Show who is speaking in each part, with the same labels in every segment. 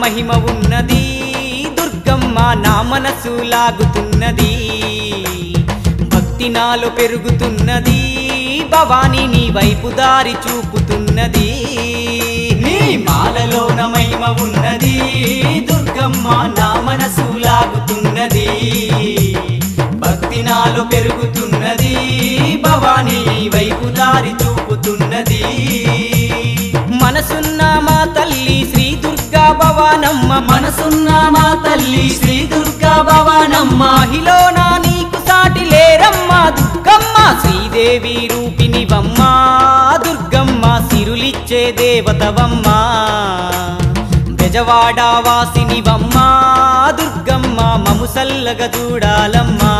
Speaker 1: మహిమ ఉన్నది దుర్గమ్మ నా మనసు లాగుతున్నది భక్తి నాలో పెరుగుతున్నది భవాని నీ వైపు దారి చూపుతున్నది నీ మాలలోన మహిమ ఉన్నది దుర్గమ్మ నా మనసు లాగుతున్నది భక్తి నాలో పెరుగుతున్నది భవాని నీ వైపు దారి చూపుతున్నది మనసున్న మా తల్లి శ్రీ దుర్గా భవానమ్మ మనసున్న మా తల్లి శ్రీ దుర్గా భవానమ్మ మహిళన నీకు సాటి లేరమ్మ దుర్గమ్మ శ్రీదేవి రూపినివమ్మ దుర్గమ్మ సిరులిచ్చే దేవతవమ్మ బెజవాడ వాసినివమ్మ దుర్గమ్మ మము సల్లగ చూడాలమ్మా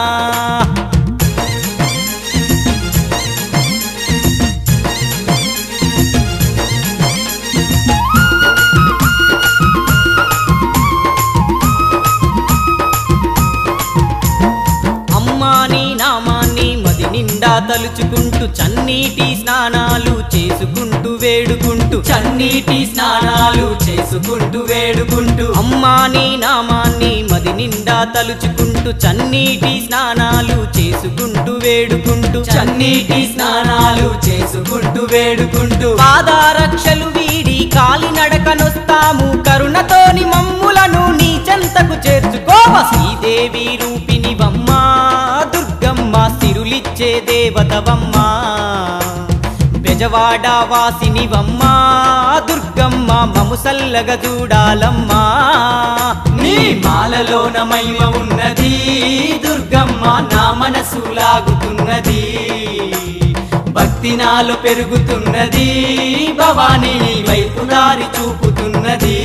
Speaker 1: అమ్మా నీ నామాన్ని మది నిండా తలుచుకుంటూ చన్నీటి స్నానాలు చేసుకుంటూ వేడుకుంటూ చన్నీటి స్నానాలు చేసుకుంటూ వేడుకుంటూ అమ్మా నీ నామాన్ని మది నిండా తలుచుకుంటూ చన్నీటి స్నానాలు చేసుకుంటూ వేడుకుంటూ చన్నీటి స్నానాలు చేసుకుంటూ వేడుకుంటూ పాదారక్షలు వీడి కాలినడకనొస్తాము కరుణతోని మమ్ములను నీ చెంతకు చేర్చుకోవ శ్రీదేవి రూపినివమ్మ దుర్గమ్మ సిరులిచ్చే దేవతవమ్మ బెజవాడ వాసినివమ్మ దుర్గమ్మ మము సల్లగ చూడాలమ్మా నీ మాలలోన మహిమ ఉన్నది దుర్గమ్మ నా మనసు లాగుతున్నది భక్తి నాలో పెరుగుతున్నది భవానీ నీ వైపు దారి చూపుతున్నది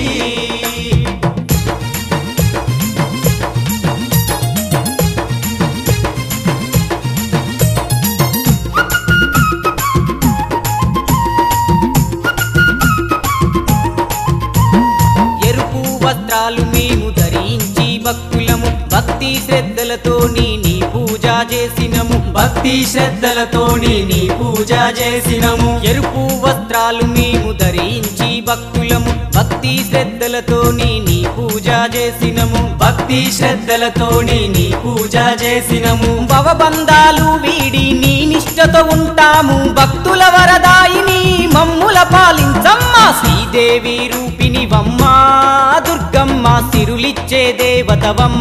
Speaker 1: ఎరుపు వస్త్రాలు మేము ధరించి భక్తులము భక్తి శ్రద్ధలతోని నీ పూజ చేసినము భక్తి శ్రద్ధలతోని నీ పూజ చేసినము ఎరుపు వస్త్రాలు మేము ధరించి భక్తులము భక్తి శ్రద్ధలతోని నీ పూజ చేసినము భక్తి శ్రద్ధలతోని నీ పూజ చేసినము భవబంధాలు వీడి నీ నిష్టతో ఉంటాము భక్తుల వరదాయిని మమ్ముల పాలించమ్మ శ్రీదేవి రూపినివమ్మ దుర్గమ్మ సిరులిచ్చే దేవతవమ్మ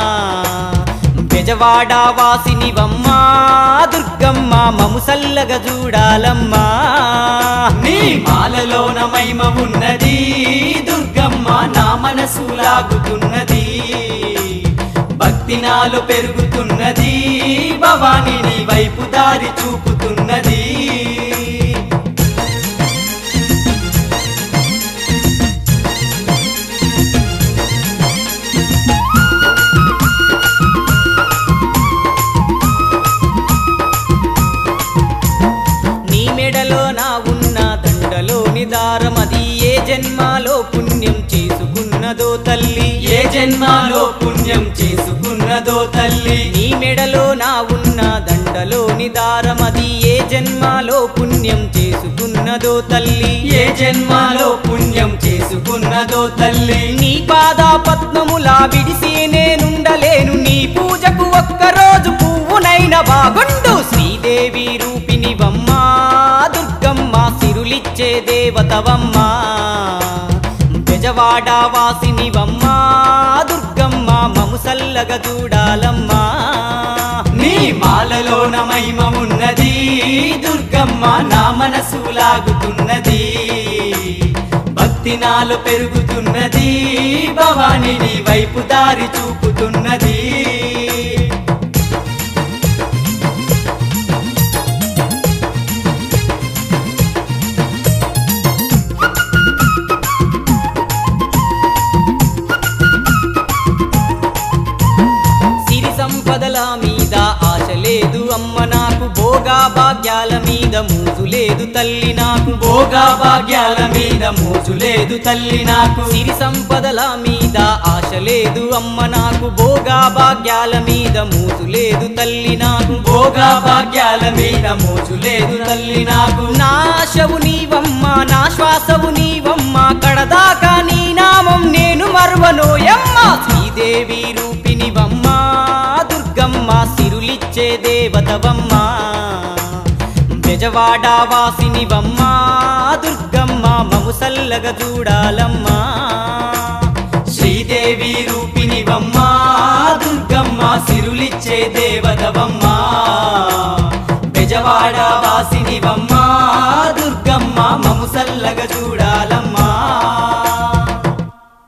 Speaker 1: బెజవాడ వాసినివమ్మ దుర్గమ్మ మము సల్లగ చూడాలమ్మా నీ మాలలోన మహిమ ఉన్నది దుర్గమ్మ నా మనసు లాగుతున్నది భక్తి నాలో పెరుగుతున్నది భవాని నీ వైపు దారి చూపుతున్నది నీ మెడలో నా ఉన్న దండలోని దారమది ఏ జన్మాలో పుణ్యం చేసుకున్నదో తల్లి ఏ జన్మాలో పుణ్యం చేసుకున్నదో తల్లి నీ మెడలో నా ఉన్న దండలోని దారమది ఏ జన్మాలో పుణ్యం చేసుకున్నదో తల్లి ఏ జన్మాలో పుణ్యం చేసుకున్నదో తల్లి నీ పాద పద్మములా విడిసి నేనుండలేను నీ పూజకు ఒక్కరోజు పువ్వునైన బాగుండు శ్రీదేవి రూపినివమ్మ దుర్గమ్మ సిరులిచ్చే దేవతవమ్మ బెజవాడ వాసినివమ్మ దుర్గమ్మ మము సల్లగ చూడాలమ్మా నీ మాలలోన మహిమ ఉన్నది దుర్గమ్మ నా మనసు లాగుతున్నది భక్తి నాలో పెరుగుతున్నది భవాని నీ వైపు దారి చూపుతున్నది సిరి సంపదల మీద ఆశ లేదు అమ్మ నాకు భోగా భాగ్యాల మీద మూజు లేదు తల్లి నాకు భోగా భాగ్యాల మీద మూజు లేదు తల్లి నాకు సిరి సంపదల మీద ఆశ లేదు అమ్మ నాకు భోగా భాగ్యాల మీద మూజు లేదు తల్లి నాకు భోగా భాగ్యాల మీద మోజు లేదు తల్లి నాకు నాశవు నీవమ్మ నా శ్వాసవు నీవమ్మ కడదాకా నీ నామం రావనోయమ్మ శ్రీదేవి రూపినివమ్మ దుర్గమ్మ సిరులిచ్చే దేవతవమ్మ బెజవాడ వాసినివమ్మ దుర్గమ్మ మముసల్లగ చూడాలమ్మా శ్రీదేవి రూపినివమ్మ దుర్గమ్మ సిరులిచ్చే దేవతవమ్మ బెజవాడ వాసినివమ్మ